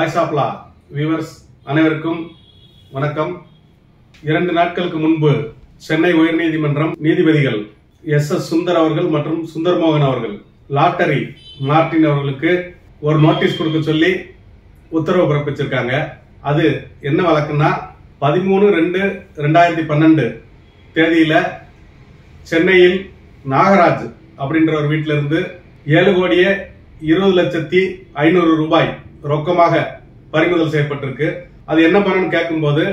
voice of law viewers அனைவருக்கும் வணக்கம் இரண்டு நாட்களுக்கு முன்பு சென்னை உயர்நீதிமன்றம் நீதிபதிகள் எஸ் எஸ் சுந்தர் அவர்கள் மற்றும் சுந்தர் மோகன் அவர்கள் லாட்டரி மார்டின் அவர்களுக்கு ஒரு நோட்டீஸ் கொடுக்க சொல்லி உத்தரவு பிறப்பிச்சிருக்காங்க அது என்ன வழக்குன்னா பதிமூணு ரெண்டு ரெண்டாயிரத்தி பன்னெண்டு தேதியில சென்னையில் நாகராஜ் அப்படின்ற ஒரு வீட்டில இருந்து ஏழு கோடியே இருபது லட்சத்தி ஐநூறு ரூபாய் ரொக்கமாக பறிமுதல் செய்யப்பட்டிருக்கு அது என்ன பண்ணணும்னு கேட்கும்போது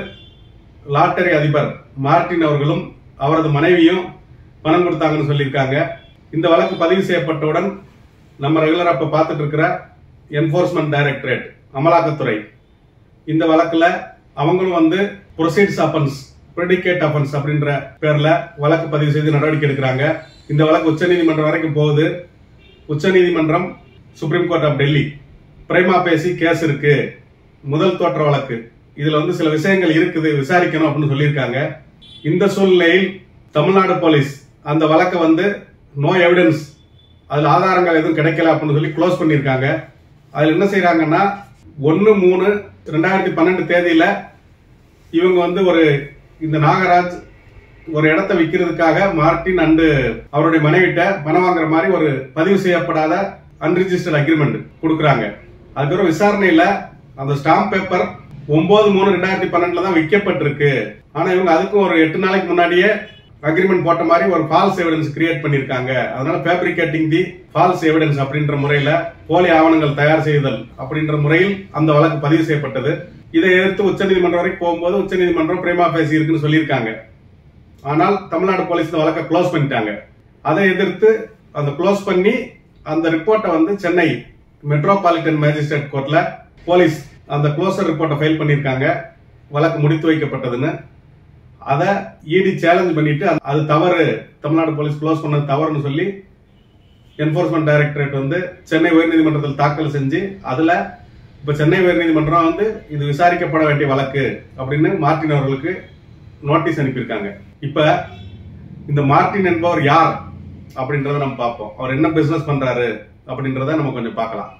லாட்டரி அதிபர் மார்டின் அவர்களும் அவரது மனைவியும் பணம் கொடுத்தாங்கன்னு சொல்லியிருக்காங்க இந்த வழக்கு பதிவு செய்யப்பட்டவுடன் நம்ம ரெகுலரா இப்ப பார்த்துட்டு இருக்கிற என்போர்ஸ்மெண்ட் டைரக்டரேட் அமலாக்கத்துறை இந்த வழக்குல அவங்களும் வந்து ப்ரொசீட்ஸ் அஃபென்ஸ் ப்ரெடிகேட் அஃபென்ஸ் அப்படின்ற பேர்ல வழக்கு பதிவு செய்து நடவடிக்கை எடுக்கிறாங்க இந்த வழக்கு உச்சநீதிமன்றம் வரைக்கும் போகுது உச்சநீதிமன்றம் சுப்ரீம் கோர்ட் ஆஃப் டெல்லி பிரைமா பேசி கேஸ் இருக்கு முதல் தோற்ற வழக்கு இதுல வந்து சில விஷயங்கள் இருக்குது விசாரிக்கணும் அப்படின்னு சொல்லியிருக்காங்க இந்த சூழ்நிலையில் தமிழ்நாடு போலீஸ் அந்த வழக்கை வந்து நோ எவிடன்ஸ் அதுல ஆதாரங்கள் எதுவும் கிடைக்கல அப்படின்னு சொல்லி க்ளோஸ் பண்ணியிருக்காங்க அதுல என்ன செய்யறாங்கன்னா ஒன்னு மூணு ரெண்டாயிரத்தி பன்னெண்டு தேதியில இவங்க வந்து ஒரு இந்த நாகராஜ் ஒரு இடத்த விற்கிறதுக்காக மார்டின் அண்டு அவருடைய மனைவிட்ட பணம் வாங்குற மாதிரி ஒரு பதிவு செய்யப்படாத அன்ரிஜிஸ்டர்ட் அக்ரிமெண்ட் கொடுக்குறாங்க அதுக்கப்புறம் விசாரணையில அந்த ஸ்டாம்ப் பேப்பர் ஒன்பது மூணு ரெண்டாயிரத்தி பன்னெண்டுல தான் விற்கப்பட்டிருக்கு ஆனா இவங்க அதுக்கும் ஒரு எட்டு நாளைக்கு முன்னாடியே அக்ரிமெண்ட் போட்ட மாதிரி ஒரு ஃபால்ஸ் எவிடன்ஸ் கிரியேட் பண்ணிருக்காங்க அதனால ஃபேப்ரிகேட்டிங் தி ஃபால்ஸ் எவிடன்ஸ் அப்படின்ற முறையில போலி ஆவணங்கள் தயார் செய்தல் அப்படின்ற முறையில் அந்த வழக்கு பதிவு செய்யப்பட்டது இதை எதிர்த்து உச்சநீதிமன்றம் வரைக்கும் போகும்போது உச்சநீதிமன்றம் பிரேமா பேசி இருக்குன்னு சொல்லியிருக்காங்க ஆனால் தமிழ்நாடு போலீஸ் இந்த வழக்கை க்ளோஸ் பண்ணிட்டாங்க அதை எதிர்த்து அந்த க்ளோஸ் பண்ணி அந்த ரிப்போர்ட்டை வந்து சென்னை மெட்ரோபாலிட்டன் மேஜிஸ்ட்ரேட் கோர்ட்ல போலீஸ் அந்த க்ளோசர் ரிப்போர்ட்டை ஃபைல் பண்ணியிருக்காங்க வழக்கு முடித்து வைக்கப்பட்டதுன்னு அதை இடி சேலஞ்ச் பண்ணிட்டு அது- அது தவறு தமிழ்நாடு போலீஸ் க்ளோஸ் பண்ணது தவறுன்னு சொல்லி என்போர்ஸ்மெண்ட் டைரக்டரேட் வந்து சென்னை உயர்நீதிமன்றத்தில் தாக்கல் செஞ்சு அதுல இப்ப சென்னை உயர்நீதிமன்றம் வந்து இது விசாரிக்கப்பட வேண்டிய வழக்கு அப்படின்னு மார்டின் அவர்களுக்கு நோட்டீஸ் அனுப்பியிருக்காங்க இப்ப இந்த மார்டின் என்பவர் யார் அப்படின்றத நம்ம பார்ப்போம் அவர் என்ன பிசினஸ் பண்றாரு அப்படின்றத நம்ம கொஞ்சம் பார்க்கலாம்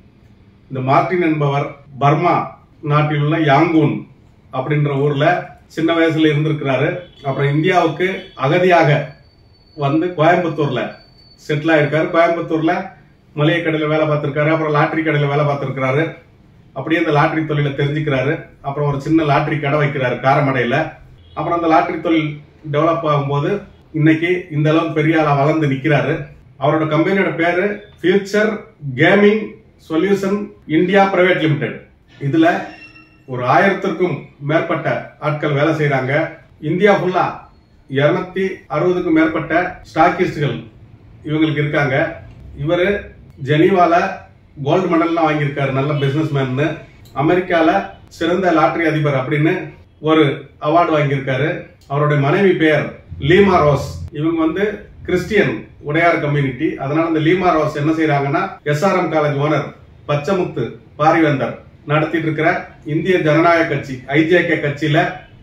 இந்த மார்டின் என்பவர் பர்மா நாட்டில் உள்ள யாங்கூன் அப்படின்ற ஊர்ல சின்ன வயசுல இருந்திருக்கிறாரு அப்புறம் இந்தியாவுக்கு அகதியாக வந்து கோயம்புத்தூர்ல செட்டில் ஆயிருக்காரு கோயம்புத்தூர்ல மளிகை கடையில வேலை பார்த்திருக்காரு அப்புறம் லாட்டரி கடையில வேலை பார்த்திருக்காரு அப்படியே அந்த லாட்டரி தொழிலை தெரிஞ்சுக்கிறாரு அப்புறம் ஒரு சின்ன லாட்டரி கடை வைக்கிறாரு காரமடையில அப்புறம் அந்த லாட்டரி தொழில் டெவலப் ஆகும்போது இன்னைக்கு இந்த அளவுக்கு பெரிய ஆளா வளர்ந்து நிக்கிறாரு அவரோட கம்பெனியோட பேரு Future Gaming Solution India Private Limited இதுல ஒரு ஆயிரத்திற்கும் மேற்பட்ட ஆட்கள் வேலை செய்றாங்க இந்தியா ஃபுல்லா இருநூத்தி அறுபதுக்கும் மேற்பட்ட ஸ்டாக்கிஸ்டுகள் இவங்களுக்கு இருக்காங்க இவரு ஜெனீவால கோல்டு மெடல்லாம் வாங்கியிருக்காரு நல்ல பிசினஸ் மேன் அமெரிக்கால சிறந்த லாட்டரி அதிபர் அப்படின்னு ஒரு அவார்டு வாங்கியிருக்காரு அவருடைய மனைவி பெயர் லீமா ரோஸ் இவங்க வந்து கிறிஸ்டியன் உடையார் கம்யூனிட்டி அதனால இந்த லீமா ரோஸ் என்ன செய்யறாங்கன்னா SRM college owner Pachamuthu Paarivendhar நடத்திட்டு இருக்கிற இந்திய ஜனநாயக கட்சி ஐஜேகே கட்சியில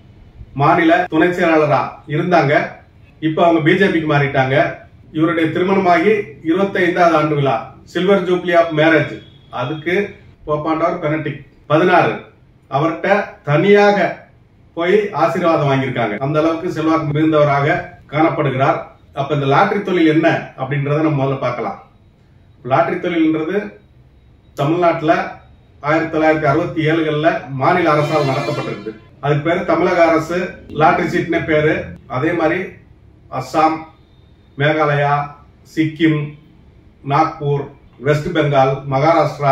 மாநில துணை செயலாளரா இருந்தாங்க இப்ப அவங்க பிஜேபிக்கு மாறிட்டாங்க இவருடைய திருமணமாகி 25வது ஆண்டு விழா சில்வர் ஜூப்ளி ஆஃப் மேரேஜ் அதுக்கு போப்பாண்டவர் பெனடிக் பதினாறு அவர்கிட்ட தனியாக போய் ஆசீர்வாதம் வாங்கியிருக்காங்க அந்த அளவுக்கு செல்வாக்கு மிகுந்தவராக காணப்படுகிறார் அப்ப இந்த லாட்டரி தொழில் என்ன அப்படின்றத நம்ம முதல்ல பார்க்கலாம் லாட்டரி தொழில்ன்றது தமிழ்நாட்டுல ஆயிரத்தி தொள்ளாயிரத்தி அறுபத்தி ஏழுகள்ல மாநில அரசால் நடத்தப்பட்டிருக்கு அதுக்கு பேரு தமிழக அரசு லாட்டரி சீட்னே பேரு அதே மாதிரி அஸ்ஸாம் மேகாலயா சிக்கிம் நாக்பூர் வெஸ்ட் பெங்கால் மகாராஷ்டிரா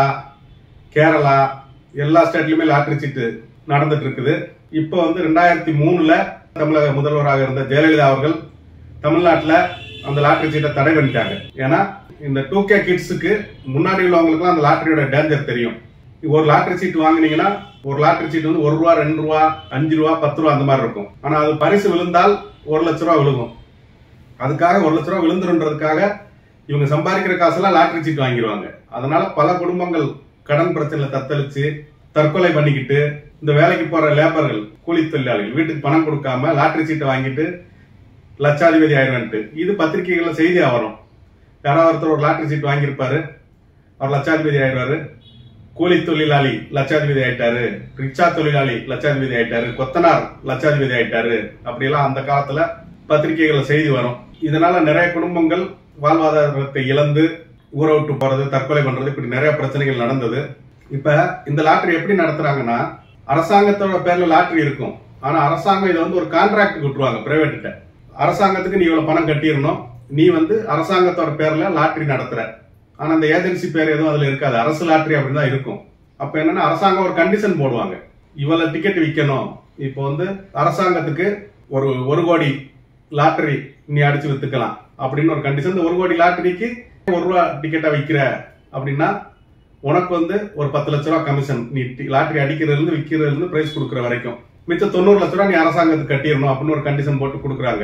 கேரளா எல்லா ஸ்டேட்லயுமே லாட்டரி சீட்டு நடந்துட்டு இருக்குது இப்போ வந்து ரெண்டாயிரத்தி மூணுல தமிழக முதல்வராக இருந்த ஜெயலலிதா அவர்கள் தமிழ்நாட்டுல அந்த லாட்டரி சீட்டை தடை பண்ணிட்டாங்க ஏன்னா இந்த டூ கே கிட்ஸுக்கு முன்னாடி உள்ளவங்களுக்குலாம் அந்த லாட்டரியோட டேஞ்சர் தெரியும் ஒரு லாட்டரி சீட் வாங்குனீங்கன்னா ஒரு லாட்டரி சீட் வந்து ஒரு ரூபா ரெண்டு ரூபா அஞ்சு ரூபா பத்து ரூபா அந்த மாதிரி இருக்கும் ஆனா அது பரிசு விழுந்தால் ஒரு லட்ச ரூபா விழுகும் அதுக்காக ஒரு லட்ச ரூபா விழுந்துருன்றதுக்காக இவங்க சம்பாதிக்கிற காசெல்லாம் லாட்டரி சீட் வாங்கிடுவாங்க அதனால பல குடும்பங்கள் கடன் பிரச்சனையில தத்தளிச்சு தற்கொலை பண்ணிக்கிட்டு இந்த வேலைக்கு போற லேபர்கள் கூலி தொழிலாளிகள் வீட்டுக்கு பணம் கொடுக்காம லாட்டரி சீட்டை வாங்கிட்டு லட்சாதிபதி ஆயிடுவான்ட்டு இது பத்திரிகைகள்ல செய்தியா வரும் யாராவது ஒருத்தர் ஒரு லாட்டரி சீட் வாங்கியிருப்பாரு அவர் லட்சாதிபதி ஆயிடுவாரு கூலி தொழிலாளி லட்சாதிபதி ஆயிட்டாரு ரிக்ஷா தொழிலாளி லட்சாதிபதி ஆயிட்டாரு கொத்தனார் லட்சாதிபதி ஆயிட்டாரு அப்படியெல்லாம் அந்த காலத்துல பத்திரிகைகள்ல செய்தி வரும் இதனால நிறைய குடும்பங்கள் வாழ்வாதாரத்தை இழந்து ஊரை விட்டு போறது தற்கொலை பண்றது இப்படி நிறைய பிரச்சனைகள் நடந்தது இப்ப இந்த லாட்டரி எப்படி நடத்துறாங்கன்னா அரசாங்கத்தோட பேர்ல லாட்டரி இருக்கும் ஆனா அரசாங்கம் இதை வந்து ஒரு கான்ட்ராக்ட் விட்டுருவாங்க பிரைவேட்ட அரசாங்கத்துக்கு நீ இவ்வளவு பணம் கட்டிடணும் நீ வந்து அரசாங்கத்தோட பேர்ல லாட்டரி நடத்துற ஆனா அந்த ஏஜென்சி பேர் எதுவும் அதுல இருக்காது அரசு லாட்டரி அப்படின்னு தான் இருக்கும் அப்ப என்னன்னா அரசாங்கம் ஒரு கண்டிஷன் போடுவாங்க இவ்வளவு டிக்கெட் விற்கணும் இப்போ வந்து அரசாங்கத்துக்கு ஒரு ஒரு கோடி லாட்டரி நீ அடிச்சு வித்துக்கலாம் அப்படின்னு ஒரு கண்டிஷன் இந்த ஒரு கோடி லாட்டரிக்கு ஒரு ரூபா டிக்கெட்டா விற்கிற அப்படின்னா உனக்கு வந்து ஒரு பத்து லட்ச ரூபா கமிஷன் நீ லாட்டரி அடிக்கிறதுல இருந்து விற்கிறதுல இருந்து பிரைஸ் கொடுக்குற வரைக்கும் மிச்சம் தொண்ணூறு லட்ச ரூபா நீ அரசாங்கத்துக்கு கட்டிடணும் அப்படின்னு ஒரு கண்டிஷன் போட்டு கொடுக்குறாங்க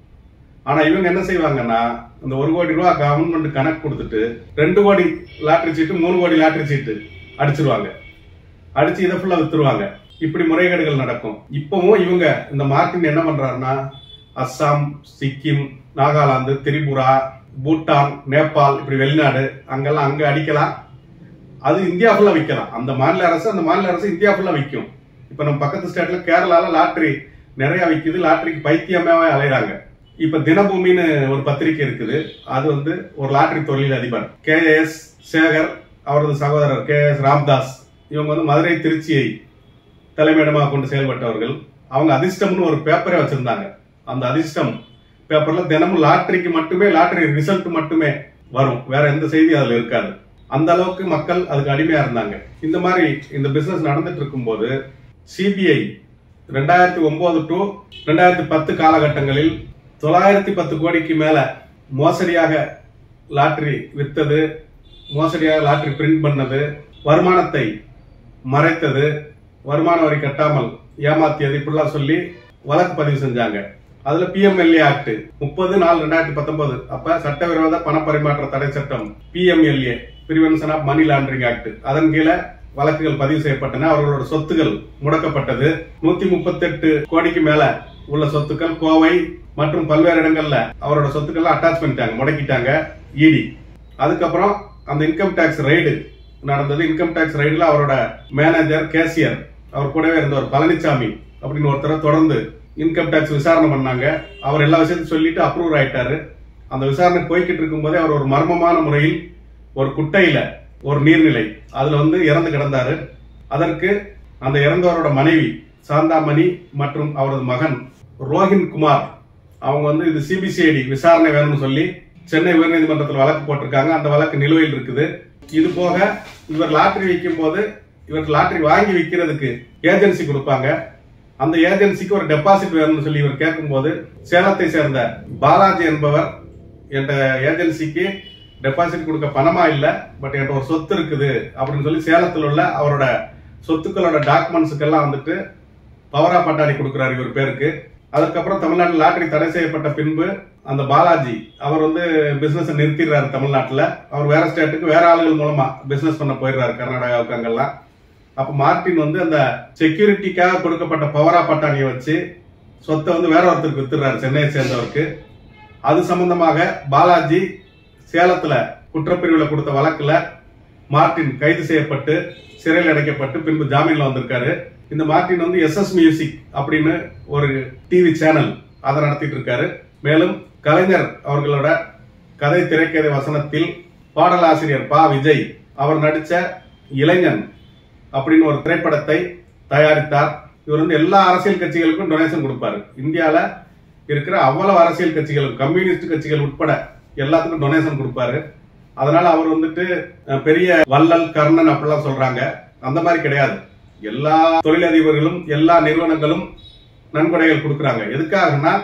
ஆனா இவங்க என்ன செய்வாங்கன்னா இந்த ஒரு கோடி ரூபா கவர்மெண்ட் கணக்கு கொடுத்துட்டு ரெண்டு கோடி லாட்டரி சீட்டு மூணு கோடி லாட்டரி சீட்டு அடிச்சிருவாங்க அடிச்சு இதை ஃபுல்லா வித்துருவாங்க இப்படி முறைகேடுகள் நடக்கும் இப்பவும் இவங்க இந்த மார்டின் என்ன பண்றாருன்னா அஸ்ஸாம் சிக்கிம் நாகாலாந்து திரிபுரா பூட்டான் நேபாள் இப்படி வெளிநாடு அங்கெல்லாம் அங்க அடிக்கலாம் அது இந்தியா ஃபுல்லா விற்கலாம் அந்த மாநில அரசு அந்த மாநில அரசு இந்தியா ஃபுல்லா விற்கும் இப்ப நம்ம பக்கத்து ஸ்டேட்ல கேரளால லாட்டரி நிறைய விக்குது லாட்டரிக்கு பைத்தியமாவே அலைறாங்க இப்ப தினபூமின்னு ஒரு பத்திரிக்கை இருக்குது அது வந்து ஒரு லாட்டரி தொழில் அதிபர் கே எஸ் சேகர் அவரது சகோதரர் கே எஸ் ராம்தாஸ் இவங்க வந்து மதுரை திருச்சியை தலைமையிடமாக கொண்டு செயல்பட்டவர்கள் அவங்க அதிர்ஷ்டம்னு ஒரு பேப்பரே வச்சிருந்தாங்க அந்த அதிர்ஷ்டம் பேப்பர்ல தினமும் லாட்டரிக்கு மட்டுமே லாட்டரி ரிசல்ட் மட்டுமே வரும் வேற எந்த செய்தி அதுல இருக்காது அந்த அளவுக்கு மக்கள் அதுக்கு அடிமையா இருந்தாங்க இந்த மாதிரி இந்த பிசினஸ் நடந்துட்டு இருக்கும்போது சிபிஐ ரெண்டாயிரத்தி ஒன்பது டு ரெண்டாயிரத்தி பத்து காலகட்டங்களில் தொள்ளாயிரத்தி பத்து கோடிக்கு மேல மோசடியாக லாட்டரி வித்தது மோசடியாக லாட்டரி பிரிண்ட் பண்ணது வருமானத்தை மறைத்தது வருமான வரி கட்டாமல் ஏமாத்தியது இப்படிலாம் சொல்லி வழக்கு பதிவு செஞ்சாங்க அதுல பிஎம்எல்ஏ ஆக்ட் முப்பது நாலு ரெண்டாயிரத்தி பத்தொன்பது அப்ப சட்டவிரோத பணப்பரிமாற்ற தடை சட்டம் PMLA prevention of money laundering act அதன் கீழே வழக்குகள் பதிவு செய்யப்பட்டன அவர்களோட சொத்துகள் முடக்கப்பட்டது நூத்தி முப்பத்தெட்டு கோடிக்கு மேல உள்ள சொத்துக்கள் கோவை மற்றும் பல்வேறு இடங்கள்ல அவரோட சொத்துக்கள் அட்டாச் பண்ணிட்டாங்க முடக்கிட்டாங்க இடி அதுக்கப்புறம் அந்த இன்கம் டாக்ஸ் ரைடு நடந்தது இன்கம் டாக்ஸ் ரைடுல அவரோட மேனேஜர் கேசியர் அவர் கூடவே இருந்தவர் பழனிசாமி அப்படின்னு ஒருத்தரை தொடர்ந்து இன்கம் டாக்ஸ் விசாரணை பண்ணாங்க அவர் எல்லா விஷயத்தையும் சொல்லிட்டு அப்ரூவ் ஆயிட்டாரு அந்த விசாரணை போய்கிட்டு இருக்கும்போதே அவர் ஒரு மர்மமான முறையில் ஒரு குட்டையில ஒரு நீர்நிலை அதுல வந்து இறந்து கிடந்தாரு அதற்கு அந்த இறந்தவரோட மனைவி சாந்தாமணி மற்றும் அவரது மகன் ரோஹின் குமார் அவங்க வந்து இது சிபிசிஐடி விசாரணை வேணும்னு சொல்லி சென்னை உயர்நீதிமன்றத்தில் வழக்கு போட்டிருக்காங்க அந்த வழக்கு நிலுவையில் இருக்குது இது போக இவர் லாட்டரி விற்கும் போது இவர் லாட்டரி வாங்கி விற்கிறதுக்கு ஏஜென்சி கொடுப்பாங்க அந்த ஏஜென்சிக்கு ஒரு டெபாசிட் வேணும்னு சொல்லி இவர் கேட்கும்போது சேலத்தை சேர்ந்த பாலாஜி என்பவர் என்ற ஏஜென்சிக்கு டெபாசிட் கொடுக்க பணமா இல்ல பட் என்கிட்ட ஒரு சொத்து இருக்குது அப்படின்னு சொல்லி சேலத்தில் உள்ள அவரோட சொத்துக்களோட டாக்குமெண்ட்ஸுக்கெல்லாம் வந்துட்டு பவரா பட்டாணி கொடுக்குறாரு இவர் பேருக்கு அதுக்கப்புறம் தமிழ்நாட்டில் லாட்டரி தடை செய்யப்பட்ட பின்பு அந்த பாலாஜி அவர் வந்து பிசினஸ் நிறுத்திடுறாரு தமிழ்நாட்டுல அவர் வேற ஸ்டேட்டுக்கு வேற ஆளுகள் மூலமா பிசினஸ் பண்ண போயிடுறாரு கர்நாடகாவுக்கு அங்கெல்லாம் அப்ப மார்டின் வந்து அந்த செக்யூரிட்டிக்காக கொடுக்கப்பட்ட பவரா பட்டாணியை வச்சு சொத்தை வந்து வேற ஒருத்தருக்கு வித்துறாரு சென்னையை சேர்ந்தவருக்கு அது சம்பந்தமாக பாலாஜி சேலத்துல குற்றப்பிரிவுல கொடுத்த வழக்குல மார்டின் கைது செய்யப்பட்டு சிறையில் அடைக்கப்பட்டு பின்பு ஜாமீன்ல வந்திருக்காரு இந்த மார்டின் வந்து எஸ் எஸ் மியூசிக் அப்படின்னு ஒரு டிவி சேனல் அதை நடத்திட்டு இருக்காரு மேலும் கலைஞர் அவர்களோட கதை திரைக்கதை வசனத்தில் பாடலாசிரியர் பா விஜய் அவர் நடிச்ச இளைஞன் அப்படின்னு ஒரு திரைப்படத்தை தயாரித்தார் இவர் வந்து எல்லா அரசியல் கட்சிகளுக்கும் டொனேஷன் கொடுப்பாரு இந்தியால இருக்கிற அவ்வளவு அரசியல் கட்சிகள் கம்யூனிஸ்ட் கட்சிகள் உட்பட எல்லாத்துக்கும் டொனேஷன் கொடுப்பாரு அதனால அவர் வந்துட்டு அஹ், பெரிய வள்ளல் கர்ணன் அப்படிலாம் சொல்றாங்க அந்த மாதிரி கிடையாது எல்லா தொழிலதிபர்களும் எல்லா நிறுவனங்களும் நன்கொடைகள் கொடுக்கறாங்க எதுக்காகன்னா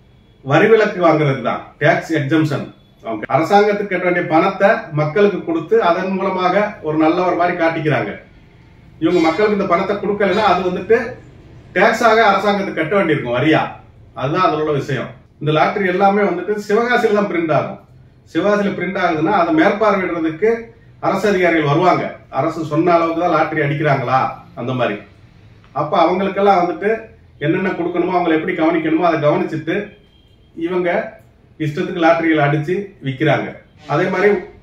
வரி விலக்கு வாங்குறது தான் டேக்ஸ் எக்ஸம்ஷன் அவங்க அரசாங்கத்துக்கு கட்ட வேண்டிய பணத்தை மக்களுக்கு கொடுத்து அதன் மூலமாக ஒரு நல்லவர் மாதிரி காட்டிக்கிறாங்க இவங்க மக்களுக்கு இந்த பணத்தை கொடுக்கலன்னா அது வந்துட்டு டேக்ஸாக அரசாங்கத்துக்கு கட்ட வேண்டியிருக்கும் வரியா அதுதான் அதோட விஷயம் இந்த லாட்டரி எல்லாமே வந்துட்டு சிவகாசியில தான் பிரிண்ட் ஆகும் சிவகாசியில பிரிண்ட் ஆகுதுன்னா அதை மேற்பார்வையிடுறதுக்கு அரசு அதிகாரிகள் வருவாங்க அரசு சொன்ன அளவுக்கு தான் லாட்டரி அடிக்கிறாங்களா அந்த மாதிரி அப்ப அவங்களுக்கெல்லாம் வந்துட்டு என்னென்ன கொடுக்கணுமோ அவங்களை எப்படி கவனிக்கணுமோ அதை கவனிச்சுட்டு இவங்க இஷ்டத்துக்கு லாட்டரிகளை அடிச்சு விற்கிறாங்க அதே மாதிரி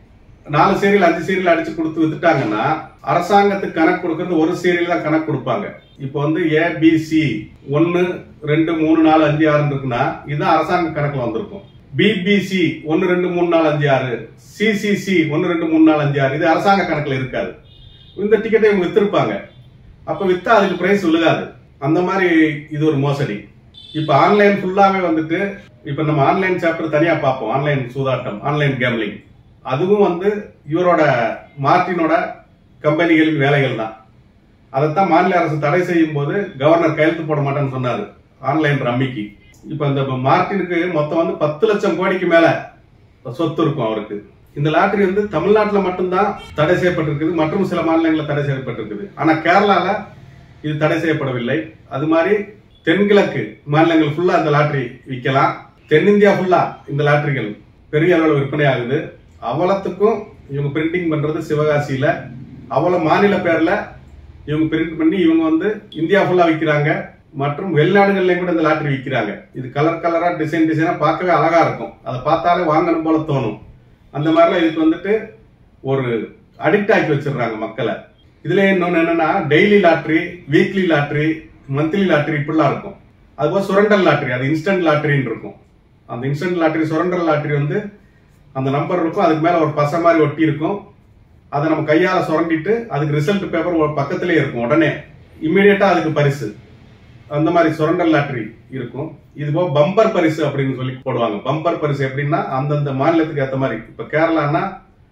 நாலு சீரியல் அஞ்சு சீரியல் அடிச்சு கொடுத்து வித்துட்டாங்கன்னா அரசாங்கத்துக்கு கணக்கு கொடுக்கறது ஒரு சீரியல் தான் கணக்கு கொடுப்பாங்க இப்போ வந்து ஏபிசி ஒன்னு ரெண்டு மூணு நாலு அஞ்சு ஆறு இருக்குன்னா இதுதான் அரசாங்க கணக்குல வந்திருக்கும் பிபிசி ஒன்னு ரெண்டு மூணு நாலு அஞ்சு ஆறு சிசிசி ஒன்னு ரெண்டு மூணு நாலு அஞ்சு ஆறு இது அரசாங்க கணக்குல இருக்காது இந்த டிக்கெட்டை இவங்க வித்திருப்பாங்க அப்ப வித்தா அதுக்கு பிரைஸ் விழுகாது அந்த மாதிரி இது ஒரு மோசடி இப்ப ஆன்லைன் ஃபுல்லாவே வந்துட்டு இப்ப நம்ம ஆன்லைன் சாப்டர் தனியா பார்ப்போம் ஆன்லைன் சூதாட்டம் ஆன்லைன் கேம்லிங் அதுவும் வந்து இவரோட மார்டினோட கம்பெனிகளின் வேலைகள் தான் அதைத்தான் மாநில அரசு தடை செய்யும் போது கவர்னர் கையெழுத்து போட மாட்டேன்னு சொன்னாரு ஆன்லைன் ரம்மிக்கு இப்ப இந்த மார்டினுக்கு மொத்தம் வந்து பத்து லட்சம் கோடிக்கு மேல சொத்து இருக்கும் அவருக்கு இந்த லாட்டரி வந்து தமிழ்நாட்டில் மட்டும்தான் தடை செய்யப்பட்டிருக்குது மற்றும் சில மாநிலங்களில் தடை செய்யப்பட்டிருக்குது ஆனா கேரளால இது தடை செய்யப்படவில்லை அது மாதிரி தென்கிழக்கு மாநிலங்கள் ஃபுல்லா இந்த லாட்டரி விற்கலாம் தென்னிந்தியா ஃபுல்லா இந்த லாட்டரிகள் பெரிய அளவில் விற்பனை ஆகுது அவலத்துக்கும் இவங்க பிரிண்டிங் பண்றது சிவகாசியில அவல மாநில பேர்ல இவங்க பிரிண்ட் பண்ணி இவங்க வந்து இந்தியா ஃபுல்லா விற்கிறாங்க மற்றும் வெளிநாடுகள்லயும் கூட இந்த லாட்டரி விற்கிறாங்க இது கலர் கலரா டிசைன் டிசைனா பார்க்கவே அழகா இருக்கும் அதை பார்த்தாலே வாங்கணும் போல தோணும் அந்த மாதிரிலாம் இதுக்கு வந்துட்டு ஒரு அடிக்ட் ஆக்கி வச்சிடுறாங்க மக்களை இதுல இன்னொன்னு என்னன்னா daily lottery weekly lottery monthly lottery இப்படிலாம் இருக்கும் அதுபோல் சுரண்டல் லாட்டரி அது இன்ஸ்டன்ட் லாட்டரின்னு இருக்கும் அந்த இன்ஸ்டன்ட் லாட்டரி சுரண்டல் லாட்டரி வந்து அந்த நம்பர் இருக்கும் அதுக்கு மேல ஒரு பசை மாதிரி ஒட்டி இருக்கும் அதை நம்ம கையால சுரண்டிட்டு அதுக்கு ரிசல்ட் பேப்பர் ஒரு பக்கத்திலே இருக்கும் உடனே இம்மிடியட்டா அதுக்கு பரிசு அந்த மாதிரி சுரண்டல் லாட்டரி இருக்கும் இது போக பம்பர் பரிசு அப்படின்னு சொல்லி போடுவாங்க பம்பர் பரிசு எப்படின்னா அந்தந்த மாநிலத்துக்கு ஏற்ற மாதிரி இப்ப கேரளான்னா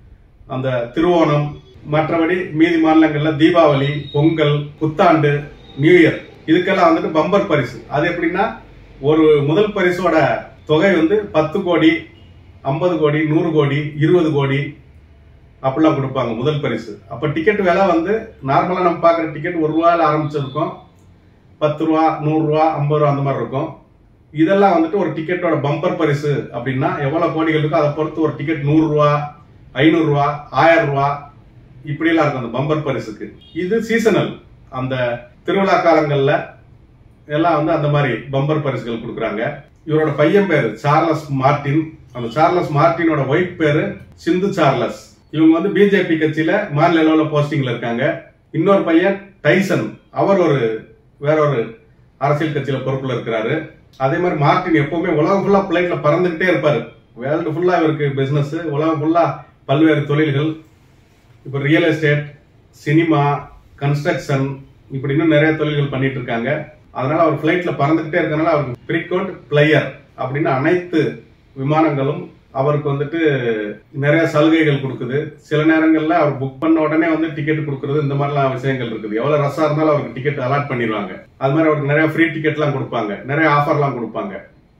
அந்த திருவோணம் மற்றபடி மீதி மாநிலங்கள்ல தீபாவளி பொங்கல் புத்தாண்டு நியூ இயர் இதுக்கெல்லாம் வந்துட்டு பம்பர் பரிசு அது எப்படின்னா ஒரு முதல் பரிசோட தொகை வந்து பத்து கோடி ஐம்பது கோடி நூறு கோடி இருபது கோடி அப்படிலாம் கொடுப்பாங்க முதல் பரிசு அப்ப டிக்கெட் விலை வந்து நார்மலா நம்ம பார்க்குற டிக்கெட் ஒரு ரூபாயில ஆரம்பிச்சிருக்கோம் பத்து ரூபா நூறு ரூபா ஐம்பது ரூபா அந்த மாதிரி இருக்கும் இதெல்லாம் வந்துட்டு ஒரு டிக்கெட்டோட பம்பர் பரிசு அப்படின்னா எவ்வளவு கோடிகள் இருக்கோ அதை பொறுத்து ஒரு டிக்கெட் நூறு ரூபா ஐநூறு ரூபா ஆயிரம் ரூபா இப்படியெல்லாம் இருக்கும் அந்த பம்பர் பரிசுக்கு இது சீசனல் அந்த திருவிழா காலங்கள்ல எல்லாம் வந்து அந்த மாதிரி பம்பர் பரிசுகள் கொடுக்குறாங்க இவரோட பையன் பேரு சார்லஸ் மார்டின் அந்த சார்லஸ் மார்டினோட ஒய்ஃப் பேரு சிந்து சார்லஸ் இவங்க வந்து பிஜேபி கட்சியில மாநில அளவில் போஸ்டிங்ல இருக்காங்க இன்னொரு பையன் டைசன் அவர் ஒரு வேற ஒரு அரசியல் கட்சியில பொறுப்புல இருக்கிறாரு அதே மாதிரி மார்டின் எப்பவுமே உலகம் ஃபுல்லா பிளைட்ல பறந்துகிட்டே இருப்பாரு வேர்ல்டு ஃபுல்லா இவருக்கு பிசினஸ் உலகம் ஃபுல்லா பல்வேறு தொழில்கள் இப்போ ரியல் எஸ்டேட் சினிமா கன்ஸ்ட்ரக்ஷன் இப்படி இன்னும் நிறைய தொழில்கள் பண்ணிட்டு இருக்காங்க அதனால அவர் பிளைட்ல பறந்துகிட்டே இருக்கனால அவருக்கு ஃப்ரீக்வெண்ட் பிளேயர் அப்படின்னு அனைத்து விமானங்களும் அவருக்கு வந்துட்டு நிறைய சலுகைகள் கொடுக்குது சில நேரங்கள்ல அவர் புக் பண்ண உடனே வந்து டிக்கெட் கொடுக்கறது இந்த மாதிரிலாம் விஷயங்கள் இருக்குது எவ்வளவு ரஷ்ஷா இருந்தாலும் அவருக்கு டிக்கெட் அலாட் பண்ணிடுவாங்க அது மாதிரி அவருக்கு நிறைய ஃப்ரீ டிக்கெட்லாம் கொடுப்பாங்க நிறைய ஆஃபர்லாம் கொடுப்பாங்க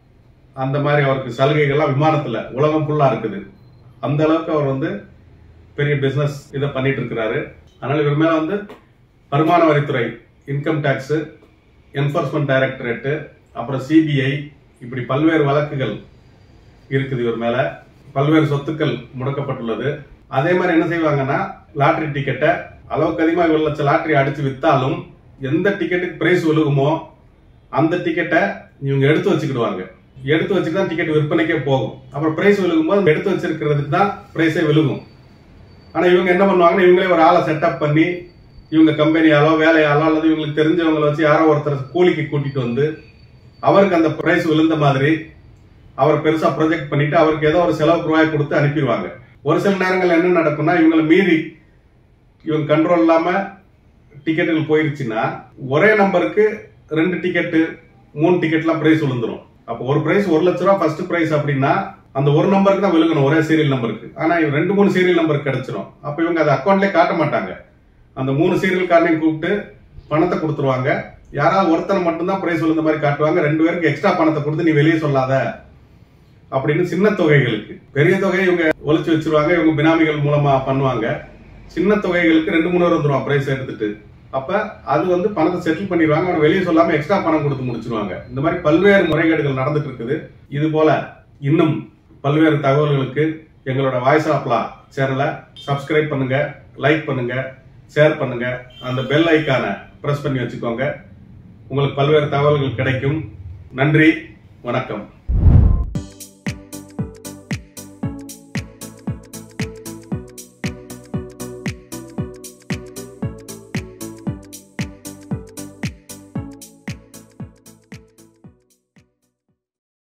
அந்த மாதிரி அவருக்கு சலுகைகள்லாம் விமானத்துல உலகம் ஃபுல்லா இருக்குது அந்த அளவுக்கு அவர் வந்து பெரிய பிசினஸ் இதை பண்ணிட்டு இருக்கிறாரு அதனால இவர் மேல வந்து வருமான வரித்துறை இன்கம் டேக்ஸ் என்போர்ஸ்மெண்ட் டைரக்டரேட் அப்புறம் சிபிஐ இப்படி பல்வேறு வழக்குகள் இருக்குது இவர் மேல பல்வேறு சொத்துக்கள் முடக்கப்பட்டுள்ளது அதே மாதிரி என்ன செய்வாங்கன்னா லாட்டரி டிக்கெட்டை அளவுக்கு அதிகமாக இவ்வளவு லட்சம் லாட்டரி அடிச்சு வித்தாலும் எந்த டிக்கெட்டுக்கு பிரைஸ் விழுகுமோ அந்த டிக்கெட்டை இவங்க எடுத்து வச்சுக்கிடுவாங்க எடுத்து வச்சுட்டு தான் டிக்கெட் விற்பனைக்கே போகும் அப்புறம் பிரைஸ் விழுகும்போது எடுத்து வச்சிருக்கிறதுக்கு தான் பிரைஸே விழுகும் ஆனா இவங்க என்ன பண்ணுவாங்கன்னா இவங்களே ஒரு ஆளை செட்டப் பண்ணி இவங்க கம்பெனியாலோ வேலையாலோ அல்லது இவங்களுக்கு தெரிஞ்சவங்களை வச்சு யாரோ ஒருத்தர் கூலிக்கு கூட்டிட்டு வந்து அவருக்கு அந்த பிரைஸ் விழுந்த மாதிரி அவர் பெருசா ப்ரொஜெக்ட் பண்ணிட்டு அவருக்கு ஏதோ ஒரு செலவு ரூபாய் கொடுத்து அனுப்பிடுவாங்க ஒரு சில நேரங்கள் என்ன நடக்கும்னா இவங்களை மீறி இவங்க கண்ட்ரோல் இல்லாம டிக்கெட்டுகள் போயிருச்சுன்னா ஒரே நம்பருக்கு ரெண்டு டிக்கெட்டு மூணு டிக்கெட்லாம் பிரைஸ் விழுந்துரும் அப்போ ஒரு பிரைஸ் ஒரு லட்ச ரூபா ஃபர்ஸ்ட் பிரைஸ் அப்படின்னா அந்த ஒரு நம்பருக்கு தான் விழுகணும் ஒரே சீரியல் நம்பருக்கு ஆனா இவங்க ரெண்டு மூணு சீரியல் நம்பர் கிடைச்சிரும் அப்ப இவங்க அதை அக்கௌண்ட்லயே காட்ட மாட்டாங்க அந்த மூணு சீரியல் காரனையும் கூப்பிட்டு பணத்தை கொடுத்துருவாங்க யாராவது ஒருத்தனை மட்டும்தான் பிரைஸ் விழுந்த மாதிரி காட்டுவாங்க ரெண்டு பேருக்கு எக்ஸ்ட்ரா பணத்தை கொடுத்து நீ வெளியே சொல்லாத அப்படின்னு சின்ன தொகைகளுக்கு பெரிய தொகையை இவங்க ஒழிச்சு வச்சிருவாங்க இவங்க பினாமிகள் மூலமா பண்ணுவாங்க சின்ன தொகைகளுக்கு ரெண்டு மூணு வந்துருவான் பிரைஸ் எடுத்துட்டு அப்ப அது வந்து பணத்தை செட்டில் பண்ணிடுவாங்க அவன் வெளியே சொல்லாம எக்ஸ்ட்ரா பணம் கொடுத்து முடிச்சிருவாங்க இந்த மாதிரி பல்வேறு முறைகேடுகள் நடந்துட்டு இருக்குது இது போல இன்னும் பல்வேறு தகவல்களுக்கு எங்களோட வாய்ஸ் ஆப்லா சேனலை சப்ஸ்கிரைப் பண்ணுங்க லைக் பண்ணுங்க ஷேர் பண்ணுங்க அந்த பெல் ஐக்கானை பிரஸ் பண்ணி வச்சுக்கோங்க உங்களுக்கு பல்வேறு தகவல்கள் கிடைக்கும் நன்றி வணக்கம்